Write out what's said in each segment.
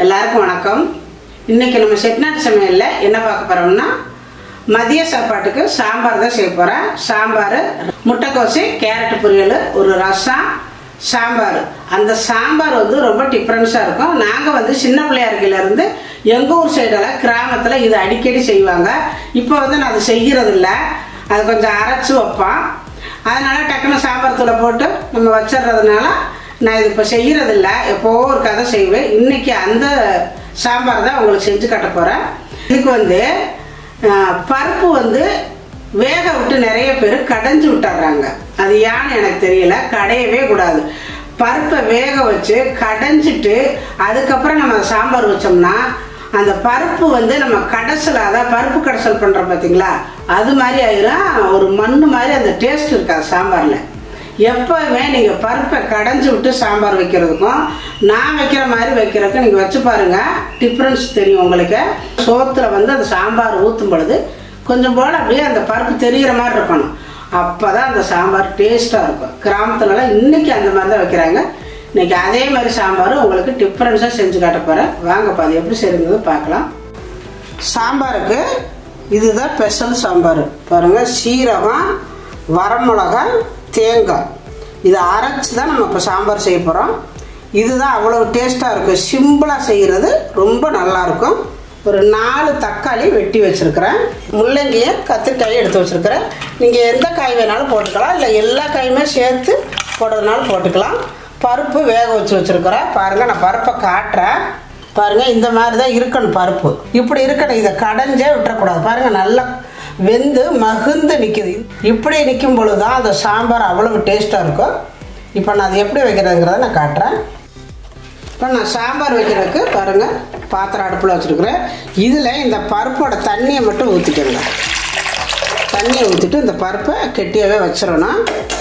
எல்லாருக்கும் வணக்கம் இன்னைக்கு நம்ம செட்நாட்டு சமையலில் என்ன பார்க்க போகிறோம்னா மதிய சாப்பாட்டுக்கு சாம்பார் தான் செய்ய போகிறேன் சாம்பார் முட்டைக்கோசு கேரட் பொரியல் ஒரு ரசம் சாம்பார் அந்த சாம்பார் வந்து ரொம்ப டிஃப்ரென்ஸாக இருக்கும் நாங்கள் வந்து சின்ன பிள்ளையா இருக்கையிலேருந்து எங்கள் ஊர் சைடெல்லாம் கிராமத்தில் இது அடிக்கடி செய்வாங்க இப்போ வந்து நான் அது செய்கிறது இல்லை அது கொஞ்சம் அரைச்சி வைப்போம் அதனால் டக்குன்னு சாம்பார் தூளை போட்டு நம்ம வச்சிடுறதுனால நான் இது இப்போ செய்கிறதில்ல எப்போ ஒரு கதை செய்வேன் இன்னைக்கு அந்த சாம்பார் தான் உங்களுக்கு செஞ்சு காட்ட போகிறேன் இதுக்கு வந்து ஆஹ், பருப்பு வந்து வேக விட்டு நிறைய பேர் கடைஞ்சி விட்டுறாங்க அது ஏன்னு எனக்கு தெரியல கடையவே கூடாது பருப்பை வேக வச்சு கடைஞ்சிட்டு அதுக்கப்புறம் நம்ம சாம்பார் வச்சோம்னா அந்த பருப்பு வந்து நம்ம கடைசல் அதாவது பருப்பு கடைசல் பண்ணுறோம் பார்த்தீங்களா அது மாதிரி ஆயிரும் ஒரு மண்ணு மாதிரி அந்த டேஸ்ட் இருக்காது சாம்பாரில் எப்போவுமே நீங்கள் பருப்பை கடைஞ்சி விட்டு சாம்பார் வைக்கிறதுக்கும் நான் வைக்கிற மாதிரி வைக்கிறதுக்கும் நீங்கள் வச்சு பாருங்கள் டிஃப்ரென்ஸ் தெரியும் உங்களுக்கு சோத்துல வந்து அந்த சாம்பார் ஊற்றும் பொழுது கொஞ்சம் போல் அப்படியே அந்த பருப்பு தெரிகிற மாதிரி இருக்கணும் அப்போ தான் அந்த சாம்பார் டேஸ்ட்டாக இருக்கும் கிராமத்துலலாம் இன்றைக்கி அந்த மாதிரி தான் வைக்கிறாங்க இன்னைக்கு அதே மாதிரி சாம்பார் உங்களுக்கு டிஃப்ரென்ஸாக செஞ்சு காட்ட போகிறேன் வாங்கப்பா அது எப்படி செய்யுறது பார்க்கலாம் சாம்பாருக்கு இதுதான் ஸ்பெஷல் சாம்பார் பாருங்கள் சீரகம் வரமிளகா தேங்காய் இதை அரைச்சி தான் நம்ம இப்போ சாம்பார் செய்ய போகிறோம் இதுதான் அவ்வளோ டேஸ்ட்டாக இருக்கும் சிம்பிளாக செய்கிறது ரொம்ப நல்லாயிருக்கும் ஒரு நாலு தக்காளி வெட்டி வச்சுருக்கிறேன் முள்ளங்கியை கத்திரிக்காயை எடுத்து வச்சுருக்கிறேன் நீங்கள் எந்த காய் வேணாலும் போட்டுக்கலாம் இல்லை எல்லா காயுமே சேர்த்து போடுறதுனாலும் போட்டுக்கலாம் பருப்பு வேக வச்சு வச்சுருக்கிறேன் பாருங்கள் நான் பருப்பை காட்டுறேன் பாருங்க இந்த மாதிரி தான் இருக்கணும் பருப்பு இப்படி இருக்கணும் இதை கடைஞ்சே விட்டுறக்கூடாது பாருங்க நல்லா வெந்து மகுந்து நிற்குது இப்படி நிற்கும் பொழுது தான் அந்த சாம்பார் அவ்வளவு டேஸ்ட்டாக இருக்கும் இப்போ நான் அது எப்படி வைக்கிறதுங்கிறத நான் காட்டுறேன் இப்போ நான் சாம்பார் வைக்கிறதுக்கு பாருங்கள் பாத்திரம் அடுப்பில் வச்சுருக்குறேன் இதில் இந்த பருப்போட தண்ணியை மட்டும் ஊற்றிக்கோங்க தண்ணியை ஊற்றிட்டு இந்த பருப்பை கெட்டியாகவே வச்சிடணும்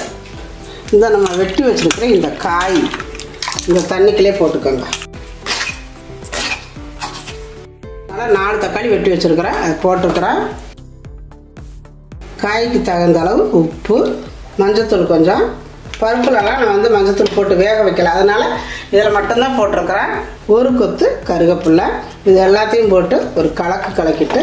இந்த நம்ம வெட்டி வச்சுருக்கிற இந்த காய் இந்த தண்ணிக்குள்ளே போட்டுக்கோங்க அதனால் நாலு தக்காளி வெட்டி வச்சுருக்கிறேன் அது போட்டுக்கிறேன் காய்க்கு தகுந்த அளவு உப்பு மஞ்சத்தூள் கொஞ்சம் பருப்புலலாம் நான் வந்து மஞ்சத்தூள் போட்டு வேக வைக்கல அதனால் இதில் மட்டும்தான் போட்டிருக்கிறேன் ஒரு கொத்து கருவேப்பில்லை இது எல்லாத்தையும் போட்டு ஒரு கலக்கு கலக்கிட்டு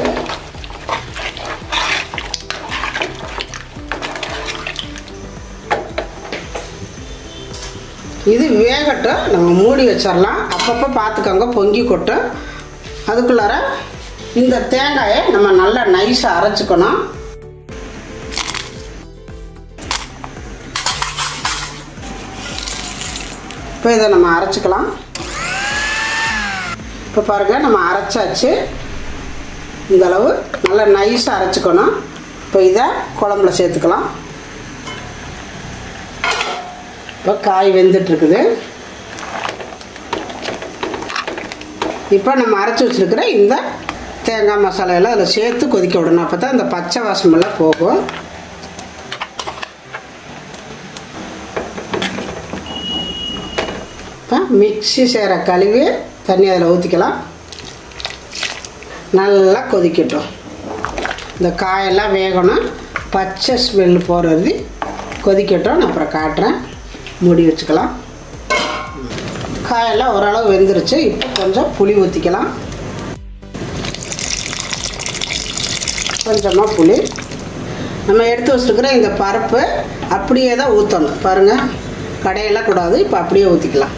இது வேகட்டும் நம்ம மூடி வச்சிடலாம் அப்பப்போ பார்த்துக்கோங்க பொங்கி கொட்டும் அதுக்குள்ளார இந்த தேங்காயை நம்ம நல்லா நைஸாக அரைச்சிக்கணும் இப்போ இதை நம்ம அரைச்சிக்கலாம் இப்போ பாருங்கள் நம்ம அரைச்சாச்சு இந்த அளவு நல்லா நைஸாக அரைச்சிக்கணும் இப்போ இதை குழம்புல சேர்த்துக்கலாம் இப்போ காய் வெந்துட்டுருக்குது இப்போ நம்ம அரைச்சி வச்சுருக்கிற இந்த தேங்காய் மசாலா எல்லாம் அதில் சேர்த்து கொதிக்க விடணும் அப்போ தான் இந்த பச்சை வாசமெல்லாம் போகும் இப்போ மிக்ஸி சேர கழுவி தண்ணி அதில் ஊற்றிக்கலாம் நல்லா கொதிக்கட்டும் இந்த காயெல்லாம் வேகணும் பச்சை ஸ்மெல் போகிறது கொதிக்கட்டும் நான் அப்புறம் காட்டுறேன் மூடி வச்சுக்கலாம் காயெல்லாம் ஓரளவு வெந்துருச்சு இப்போ கொஞ்சம் புளி ஊற்றிக்கலாம் கொஞ்சமாக புளி நம்ம எடுத்து வச்சுருக்கிற இந்த பருப்பு அப்படியே தான் ஊற்றணும் பாருங்கள் கடையெல்லாம் கூடாது இப்போ அப்படியே ஊற்றிக்கலாம்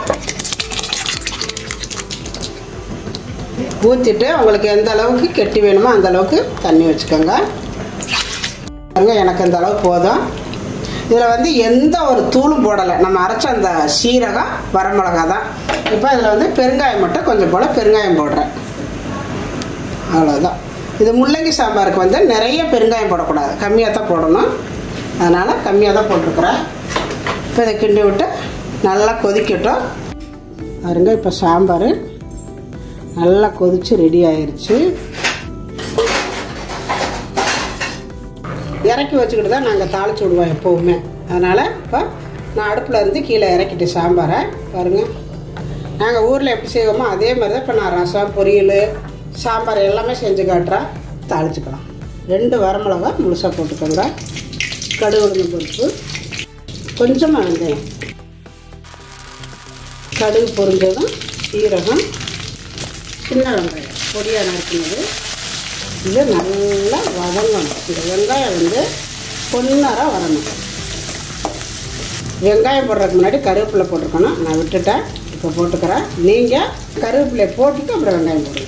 ஊற்றிட்டு உங்களுக்கு எந்த அளவுக்கு கெட்டி வேணுமோ அந்த அளவுக்கு தண்ணி வச்சுக்கோங்க பாருங்க எனக்கு இந்த அளவு போதும் இதில் வந்து எந்த ஒரு தூளும் போடலை நம்ம அரைச்ச அந்த சீரகம் வரமிளகா தான் இப்போ இதில் வந்து பெருங்காயம் மட்டும் கொஞ்சம் போல் பெருங்காயம் போடுறேன் அவ்வளோதான் இது முள்ளங்கி சாம்பாருக்கு வந்து நிறைய பெருங்காயம் போடக்கூடாது கம்மியாக தான் போடணும் அதனால் கம்மியாக தான் போட்டிருக்கிறேன் இப்போ இதை கிண்டி விட்டு நல்லா கொதிக்கட்டும் பாருங்க இப்போ சாம்பார் நல்லா கொதித்து ரெடி ஆயிருச்சு இறக்கி வச்சுக்கிட்டு தான் நாங்கள் தாளிச்சு விடுவோம் எப்போவுமே அதனால் இப்போ நான் அடுப்பில் இருந்து கீழே இறக்கிட்டு சாம்பாரை பாருங்கள் நாங்கள் ஊரில் எப்படி செய்வோமோ அதே மாதிரி தான் இப்போ நான் ரசம் பொரியல் சாம்பார் எல்லாமே செஞ்சு காட்டுறேன் தாளிச்சுக்கலாம் ரெண்டு வரமிளகா முழுசாக போட்டுக்கோங்க கடுகு உளுந்து பருப்பு கொஞ்சமாக வெந்தயம் கடுகு பொரிஞ்சதும் சீரகம் சின்ன வெங்காயம் பொடியாக நறுக்கினது இது நல்லா வதங்கணும் இந்த வெங்காயம் வந்து பொன்னராக வரணும் வெங்காயம் போடுறதுக்கு முன்னாடி கருவேப்பிலை போட்டிருக்கணும் நான் விட்டுட்டேன் இப்போ போட்டுக்கிறேன் நீங்கள் கருவேப்பிலையை போட்டுட்டு அப்புறம் வெங்காயம் போடுங்க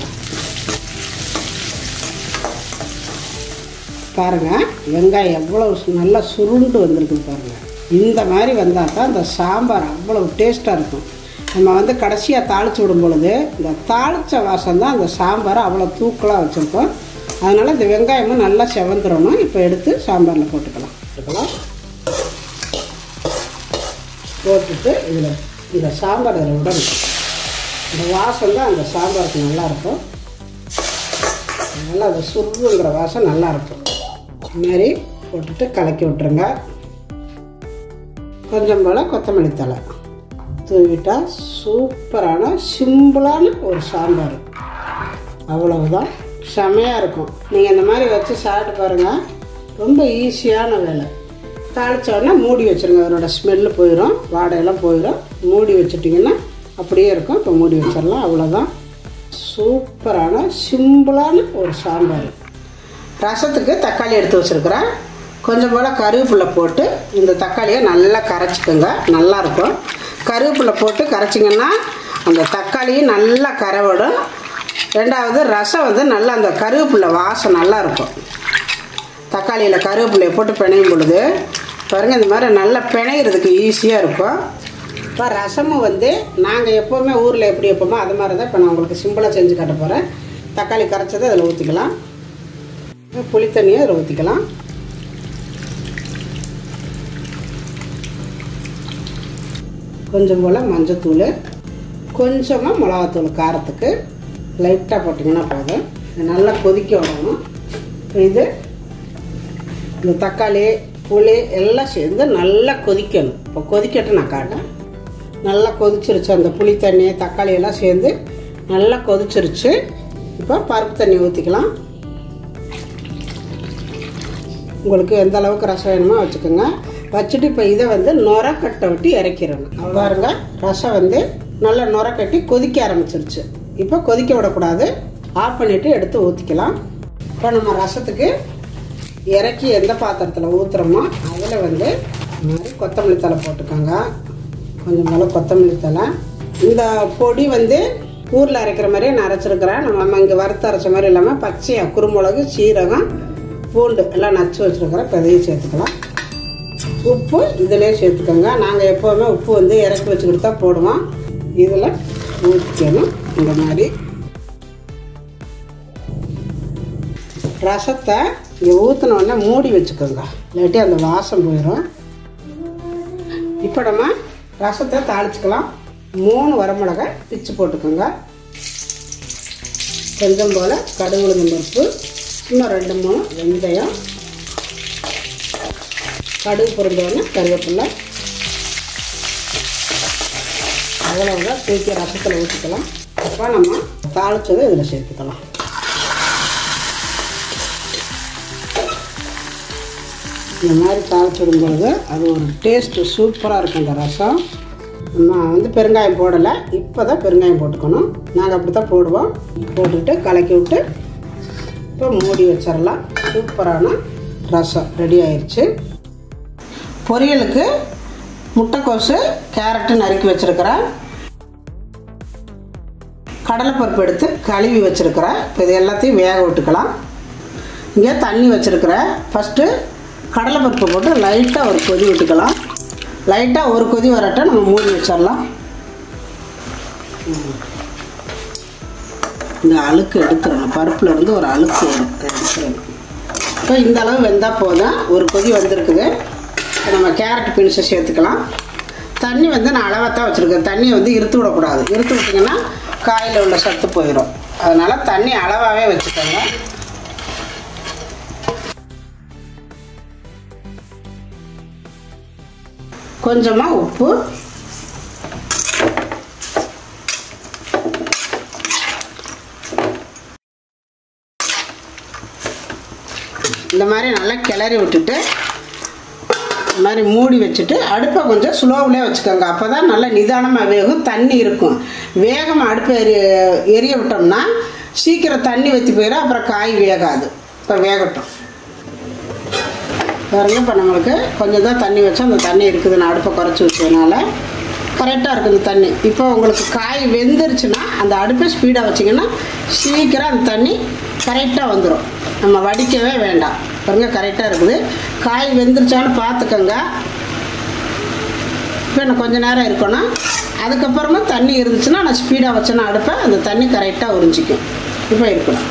பாருங்கள் வெங்காயம் எவ்வளோ சு- நல்லா சுருண்டு வந்திருக்கு பாருங்கள் இந்த மாதிரி வந்தால் தான் இந்த சாம்பார் அவ்வளோ டேஸ்ட்டாக இருக்கும் நம்ம வந்து கடைசியாக தாளித்து விடும் பொழுது இந்த தாளித்த வாசம் தான் அந்த சாம்பாரை அவ்வளோ தூக்கலாக வச்சுருக்கோம் அதனால் இந்த வெங்காயமும் நல்லா செவந்துடணும் இப்போ எடுத்து சாம்பாரில் போட்டுக்கலாம் போட்டுக்கலாம் போட்டுட்டு இதில் இந்த சாம்பார் இதில் விடணும் இந்த வாசம் தான் அந்த சாம்பாருக்கு நல்லாயிருக்கும் நல்லா அந்த சுருங்கிற வாசம் நல்லா இருக்கும் இது மாதிரி போட்டுட்டு கலக்கி விட்டுருங்க கொஞ்சம் போல் கொத்தமல்லி தழை தூவிட்டா சூப்பரான சிம்பிளான ஒரு சாம்பார் அவ்வளவுதான் செமையாக இருக்கும் நீங்கள் இந்த மாதிரி வச்சு சாப்பிட்டு பாருங்கள் ரொம்ப ஈஸியான வேலை தாளிச்ச உடனே மூடி வச்சுருங்க அதனோட ஸ்மெல்லு போயிடும் வாடையெல்லாம் போயிடும் மூடி வச்சுட்டிங்கன்னா அப்படியே இருக்கும் இப்போ மூடி வச்சிடலாம் அவ்வளோதான் சூப்பரான சிம்பிளான ஒரு சாம்பார் ரசத்துக்கு தக்காளி எடுத்து வச்சுருக்கிறேன் கொஞ்சம் போல் கருவேப்பிலை போட்டு இந்த தக்காளியை நல்லா கரைச்சிக்கோங்க நல்லாயிருக்கும் கருவேப்பிலை போட்டு கரைச்சிங்கன்னா அந்த தக்காளியும் நல்லா கரைவிடும் ரெண்டாவது ரசம் வந்து நல்லா அந்த கருவேப்பிலை வாசம் நல்லா இருக்கும் தக்காளியில் கருவேப்பிலையை போட்டு பிணையும் பொழுது பாருங்கள் இந்த மாதிரி நல்லா பிணையிறதுக்கு ஈஸியாக இருக்கும் இப்போ ரசமும் வந்து நாங்கள் எப்போவுமே ஊரில் எப்படி வைப்போமோ அது மாதிரி தான் இப்போ நான் உங்களுக்கு சிம்பிளாக செஞ்சு காட்ட போகிறேன் தக்காளி கரைச்சதை அதில் ஊற்றிக்கலாம் புளி தண்ணியை அதில் ஊற்றிக்கலாம் கொஞ்சம் போல் மஞ்சத்தூள் கொஞ்சமாக மிளகாத்தூள் காரத்துக்கு லைட்டாக போட்டிங்கன்னா போதும் இது நல்லா கொதிக்க விடணும் இப்போ இது இந்த தக்காளி புளி எல்லாம் சேர்ந்து நல்லா கொதிக்கணும் இப்போ கொதிக்கட்டும் நான் காட்டேன் நல்லா கொதிச்சிருச்சு அந்த புளி தண்ணி தக்காளி எல்லாம் சேர்ந்து நல்லா கொதிச்சிருச்சு இப்போ பருப்பு தண்ணி ஊற்றிக்கலாம் உங்களுக்கு எந்த அளவுக்கு ரசம் வேணுமோ வச்சுக்கோங்க வச்சுட்டு இப்போ இதை வந்து நுர கட்டை விட்டு இறக்கிடணும் பாருங்க ரசம் வந்து நல்லா நுர கட்டி கொதிக்க ஆரம்பிச்சிருச்சு இப்போ கொதிக்க விடக்கூடாது ஆஃப் பண்ணிவிட்டு எடுத்து ஊற்றிக்கலாம் இப்போ நம்ம ரசத்துக்கு இறக்கி எந்த பாத்திரத்தில் ஊற்றுறோமோ அதில் வந்து இந்த மாதிரி கொத்தமல்லி தழை போட்டுக்கோங்க கொஞ்சம் போல் கொத்தமல்லி தழை இந்த பொடி வந்து ஊரில் அரைக்கிற மாதிரியே நான் அரைச்சிருக்கிறேன் நம்ம இங்கே வறுத்து அரைச்ச மாதிரி இல்லாமல் பச்சையாக குருமிளகு சீரகம் பூண்டு எல்லாம் நச்சு வச்சுருக்கிறேன் இப்போ இதையும் சேர்த்துக்கலாம் உப்பு இதிலே சேர்த்துக்கோங்க நாங்கள் எப்போவுமே உப்பு வந்து இறக்கி வச்சுக்கிட்டு தான் போடுவோம் இதில் ஊற்றிக்கணும் இந்த மாதிரி ரசத்தை இங்கே ஊற்றின உடனே மூடி வச்சுக்கோங்க இல்லாட்டி அந்த வாசம் போயிடும் இப்போ நம்ம ரசத்தை தாளிச்சுக்கலாம் மூணு வரமிளகாய் பிச்சு போட்டுக்கோங்க கொஞ்சம் போல் கடுகு உளுந்தம் பருப்பு இன்னும் ரெண்டு மூணு வெந்தயம் கடுகு பொருந்தோடனே கருவேப்பிலை அவ்வளவுதான் தூக்கி ரசத்தில் ஊற்றிக்கலாம் அப்போ நம்ம தாளிச்சதை இதில் சேர்த்துக்கலாம் இந்த மாதிரி தாளிச்சு விடும்பொழுது அது ஒரு டேஸ்ட்டு சூப்பராக இருக்கும் இந்த ரசம் நம்ம வந்து பெருங்காயம் போடலை இப்போ தான் பெருங்காயம் போட்டுக்கணும் நாங்கள் அப்படி தான் போடுவோம் போட்டுட்டு கலக்கி விட்டு இப்போ மூடி வச்சிடலாம் சூப்பரான ரசம் ரெடி ஆயிடுச்சு பொரியலுக்கு முட்டைக்கோசு கேரட்டு நறுக்கி வச்சுருக்கிறேன் கடலைப்பருப்பு எடுத்து கழுவி வச்சுருக்கிறேன் இப்போ இது எல்லாத்தையும் வேக விட்டுக்கலாம் இங்கே தண்ணி வச்சுருக்கிறேன் ஃபஸ்ட்டு கடலைப்பருப்பு போட்டு லைட்டாக ஒரு கொதி விட்டுக்கலாம் லைட்டாக ஒரு கொதி வரட்டும் நம்ம மூடி வச்சிடலாம் இந்த அழுக்கு எடுத்துடணும் பருப்பில் இருந்து ஒரு அழுக்கு வரும் எடுத்துடணும் இப்போ இந்த அளவு வெந்தால் போதும் ஒரு கொதி வந்திருக்குது இப்போ நம்ம கேரட் பீன்ஸை சேர்த்துக்கலாம் தண்ணி வந்து நான் அளவாக தான் வச்சுருக்கேன் தண்ணியை வந்து இருத்து விடக்கூடாது இருத்து விட்டிங்கன்னா காயில் உள்ள சத்து போயிடும் அதனால் தண்ணி அளவாகவே வச்சுக்கோங்க கொஞ்சமாக உப்பு இந்த மாதிரி நல்லா கிளறி விட்டுட்டு இந்த மாதிரி மூடி வச்சுட்டு அடுப்பை கொஞ்சம் ஸ்லோவிலே வச்சுக்கோங்க அப்போ தான் நல்லா நிதானமாக வேகும் தண்ணி இருக்கும் வேகமாக அடுப்பை எரிய எரிய விட்டோம்னா சீக்கிரம் தண்ணி வற்றி போயிடும் அப்புறம் காய் வேகாது இப்போ வேகட்டும் பாருங்க இப்போ நம்மளுக்கு கொஞ்சம் தான் தண்ணி வச்சா அந்த தண்ணி இருக்குது நான் அடுப்பை குறைச்சி வச்சதுனால கரெக்டாக இருக்குது தண்ணி இப்போ உங்களுக்கு காய் வெந்துருச்சுன்னா அந்த அடுப்பை ஸ்பீடாக வச்சிங்கன்னா சீக்கிரம் அந்த தண்ணி கரெக்டாக வந்துடும் நம்ம வடிக்கவே வேண்டாம் பாருங்க கரெக்டாக இருக்குது காய் வெந்துருச்சான்னு பார்த்துக்கோங்க இப்போ இன்னும் கொஞ்ச நேரம் இருக்கணும் அதுக்கப்புறமா தண்ணி இருந்துச்சுன்னா நான் ஸ்பீடாக வச்சேன்னா அடுப்பை அந்த தண்ணி கரெக்டாக உறிஞ்சிக்கும் இப்போ இருக்கணும்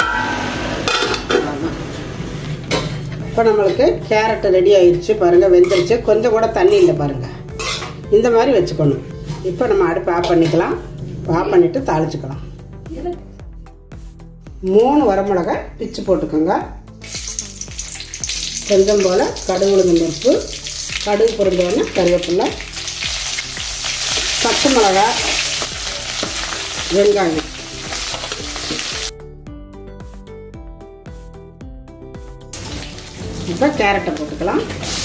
இப்போ நம்மளுக்கு கேரட் ரெடி ஆயிடுச்சு பாருங்கள் வெந்துருச்சு கொஞ்சம் கூட தண்ணி இல்லை பாருங்கள் இந்த மாதிரி வச்சுக்கணும் இப்போ நம்ம அடுப்பு ஆஃப் பண்ணிக்கலாம் ஆஃப் பண்ணிவிட்டு தாளிச்சுக்கலாம் மூணு வரமிளகாய் பிச்சு போட்டுக்கோங்க கொஞ்சம் போல் கடுகு உளுந்தம் பருப்பு கடுகு பொருந்தோடனே கருவேப்பிலை பச்சை மிளகாய் வெங்காயம் இப்போ கேரட்டை போட்டுக்கலாம்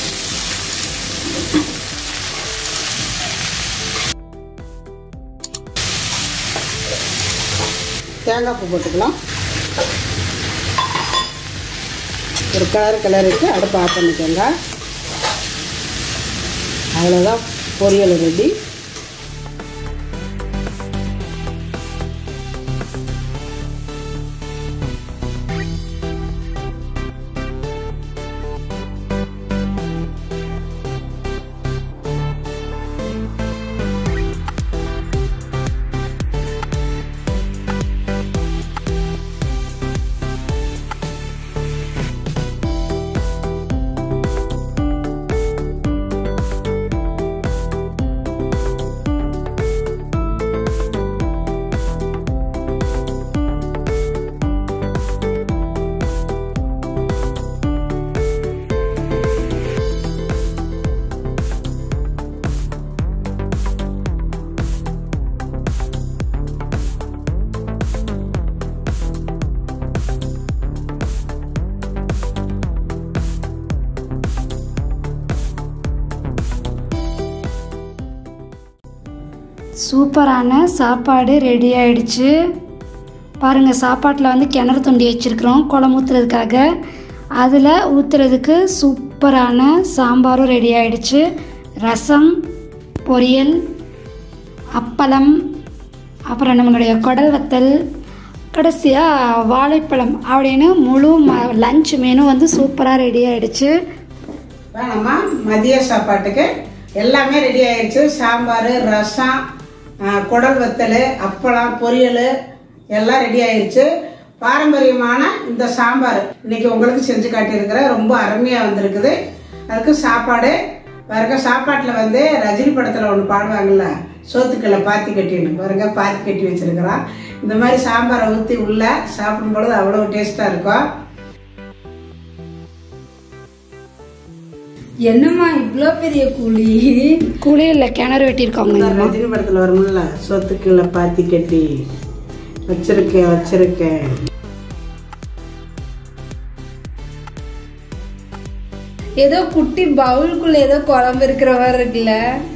தேங்காய் பூ போட்டுக்கலாம் ஒரு கலர் கிளறிட்டு அடுப்பு ஆஃப் பண்ணிக்கோங்க அவ்வளோதான் பொரியல் ரெடி சூப்பரான சாப்பாடு ரெடி ஆயிடுச்சு பாருங்கள் சாப்பாட்டில் வந்து கிணறு துண்டி வச்சுருக்குறோம் குழம்பு ஊற்றுறதுக்காக அதில் ஊற்றுறதுக்கு சூப்பரான சாம்பாரும் ரெடி ஆயிடுச்சு ரசம் பொரியல் அப்பளம் அப்புறம் நம்மளுடைய குடல் வத்தல் கடைசியாக வாழைப்பழம் அப்படின்னு முழு ம லஞ்ச் மெனு வந்து சூப்பராக ரெடி ஆயிடுச்சு இப்போ நம்ம மதிய சாப்பாட்டுக்கு எல்லாமே ரெடி ஆயிடுச்சு சாம்பார் ரசம் ஆ, குடல் வத்தல் அப்பளம் பொரியல் எல்லாம் ரெடி ஆயிடுச்சு பாரம்பரியமான இந்த சாம்பார் இன்னைக்கு உங்களுக்கு செஞ்சு காட்டியிருக்கிறேன் ரொம்ப அருமையாக வந்திருக்குது அதுக்கு சாப்பாடு பாருங்க சாப்பாட்டில் வந்து ரஜினி படத்தில் ஒன்று பாடுவாங்கல்ல சோத்துக்களை பாத்தி கட்டின்னு பாருங்க பாத்தி கட்டி வச்சிருக்கிறான் இந்த மாதிரி சாம்பாரை ஊற்றி உள்ள சாப்பிடும் பொழுது அவ்வளோ டேஸ்ட்டாக இருக்கும் என்னம்மா இவ்வளோ பெரிய குழி குளியலில் கிணறு வெட்டியிருக்காங்க இந்த ரஜினி படத்துல வரும்ல சொத்துக்குள்ள பாத்தி கட்டி வச்சிருக்கேன் வச்சிருக்கேன் ஏதோ குட்டி பவுலுக்குள்ள ஏதோ குழம்பு இருக்கிற மாதிரி இருக்குல்ல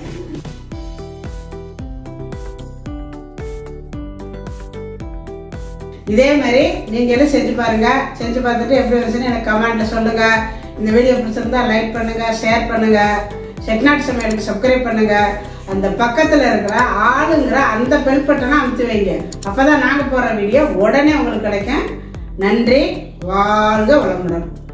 இதே மாதிரி நீங்களும் செஞ்சு பாருங்க செஞ்சு பார்த்துட்டு எப்படி வந்துச்சுன்னு எனக்கு கமெண்ட்ல சொல்லுங்க இந்த வீடியோ பிடிச்சிருந்தா லைக் பண்ணுங்க ஷேர் பண்ணுங்க செட்நாட் சமையலுக்கு சப்ஸ்கிரைப் பண்ணுங்க அந்த பக்கத்துல இருக்கிற ஆளுங்கிற அந்த பெல் பட்டனை அமுத்தி வைங்க அப்பதான் நாங்க போற வீடியோ உடனே உங்களுக்கு கிடைக்கும் நன்றி வாழ்க வளமுடன்